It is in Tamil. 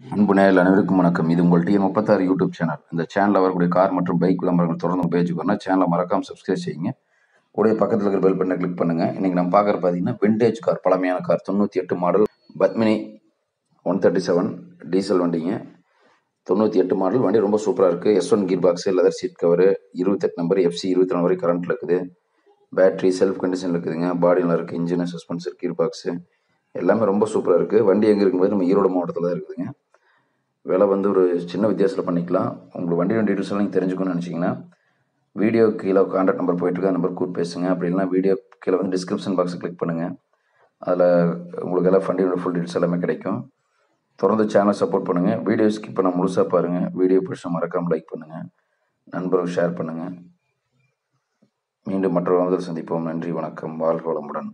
அன்பு நேரில் அனைவருக்கும் வணக்கம் இது உங்கள் டிஎன் முப்பத்தாறு யூடியூப் சேனல் இந்த சேனலில் வரக்கூடிய கார் மற்றும் பைக் விளம்பரங்கள் தொடர்ந்து பேஜுக்கு வரணும் சேனலை மறக்காம சப்ஸ்கிரைப் செய்யுங்க கூடிய பக்கத்தில் இருக்கிற பெல் பட்டனை கிளிக் பண்ணுங்க இன்னைக்கு நம்ம பார்க்குற பார்த்தீங்கன்னா விண்டேஜ் கார் பழமையான கார் தொண்ணூற்றி எட்டு model Padmini one thirty seven diesel வண்டிங்க தொண்ணூற்றி எட்டு மாடல் வண்டி ரொம்ப சூப்பராக இருக்குது S one gear box leather seat cover இருபத்தெட்டு நம்பர் எஃப்சி இருபத்தி நாலு வரை கரண்ட்டில் இருக்குது பேட்டரி செல்ஃப் கண்டிஷனில் இருக்குதுங்க பாடியில் இருக்குது இன்ஜின் சஸ்பென்சர் கீர் பாக்ஸு எல்லாமே ரொம்ப சூப்பராக இருக்குது வண்டி எங்கே இருக்கும்போது நம்ம ஈரோடு மாவட்டத்தில் தான் இருக்குதுங்க விலை வந்து ஒரு சின்ன வித்தியாசத்தில் பண்ணிக்கலாம் உங்களுக்கு வண்டியோட டீட்டெயில்ஸ் எல்லாம் நீங்கள் தெரிஞ்சுக்கணும்னு நினச்சிங்கன்னா வீடியோ கீழே கான்டாக்ட் நம்பர் போயிட்டுருக்கு அந்த நம்பர் கூப்பிட்டு பேசுங்க அப்படி இல்லைனா வீடியோ கீழே வந்து டிஸ்கிரிப்ஷன் பாக்ஸை கிளிக் பண்ணுங்கள் அதில் உங்களுக்கு எல்லாம் வண்டியோட ஃபுல் டீட்டெயில்ஸ் எல்லாமே கிடைக்கும் தொடர்ந்து சேனல் சப்போர்ட் பண்ணுங்கள் வீடியோ ஸ்கிப் பண்ண முழுசாக பாருங்கள் வீடியோ பிடிச்சா மறக்காமல் லைக் பண்ணுங்கள் நண்பர்கள் ஷேர் பண்ணுங்கள் மீண்டும் மற்றொரு வந்து சந்திப்போம் நன்றி வணக்கம் வாழ்க வளமுடன்